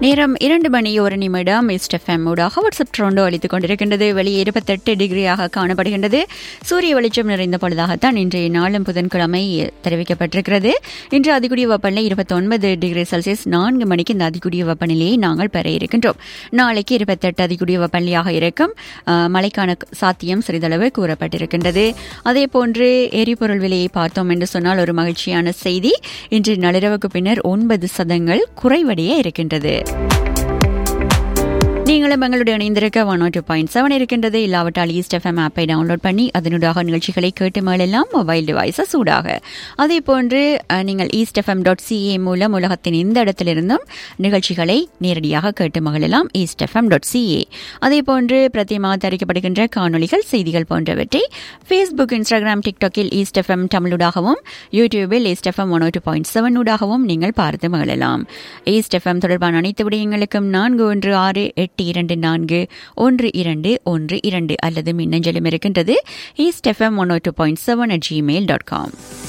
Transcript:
நேரம் இரண்டு மணி ஒரு நிமிடம் இஸ்ட் எஃப்எம் ஊடாக வாட்ஸ்அப் ட்ரோண்டோ அளித்துக் கொண்டிருக்கின்றது வெளியே இருபத்தெட்டு டிகிரியாக காணப்படுகின்றது சூரிய வெளிச்சம் நிறைந்த பொழுதாகத்தான் இன்றைய நாளும் புதன்கிழமை தெரிவிக்கப்பட்டிருக்கிறது இன்று அதிகூடிய வெப்பநிலை இருபத்தொன்பது டிகிரி செல்சியஸ் நான்கு மணிக்கு இந்த அதிகூடிய வெப்பநிலையை நாங்கள் பெற இருக்கின்றோம் நாளைக்கு இருபத்தெட்டு அதிகூடிய வெப்பநிலையாக இருக்கும் அஹ், மழைக்கான சாத்தியம் சிறிதளவு கூறப்பட்டிருக்கின்றது அதே போன்று எரிபொருள் விலையை பார்த்தோம் என்று சொன்னால் ஒரு மகிழ்ச்சியான செய்தி இன்று நள்ளிரவுக்கு பின்னர் ஒன்பது சதங்கள் குறைவடைய இருக்கின்றது நீங்களும் எங்களுடைய இணைந்திருக்க ஒன் டூ பாயிண்ட் செவன் இருக்கின்றது இல்லாவிட்டால் ஈஸ்ட் எஃப்எம் ஆப்பை டவுன்லோட் பண்ணி அதனூடாக நிகழ்ச்சிகளை கேட்டு மேலெல்லாம் மொபைல் டிவைஸஸ் சூடாக அதே போன்று அஹ், நீங்கள் ஈஸ்ட் எஃப்எம் டாட் சிஏ மூலம் உலகத்தின் எந்த இடத்திலிருந்தும் நிகழ்ச்சிகளை நேரடியாக கேட்டு மகிழலாம் ஈஸ்ட் எஃப்எம் டாட் சிஏ அதே போன்று பிரத்தியமாக தயாரிக்கப்படுகின்ற காணொளிகள் செய்திகள் போன்றவற்றை ஃபேஸ்புக் இன்ஸ்டாகிராம் டிக்டாக்கில் ஈஸ்ட் எஃப்எம் தமிழூடாகவும் யூடியூபில் east FM one two point seven ஊடாகவும் நீங்கள் பார்த்து மகிழலாம் ஈஸ்ட் எஃப்எம் தொடர்பான அனைத்து விடயங்களுக்கும் நான்கு ஒன்று ஆறு எட்டு இரண்டு நான்கு ஒன்று இரண்டு ஒன்று இரண்டு அல்லது மின்னஞ்சலும் இருக்கின்றது east FM one two point seven at Gmail dot com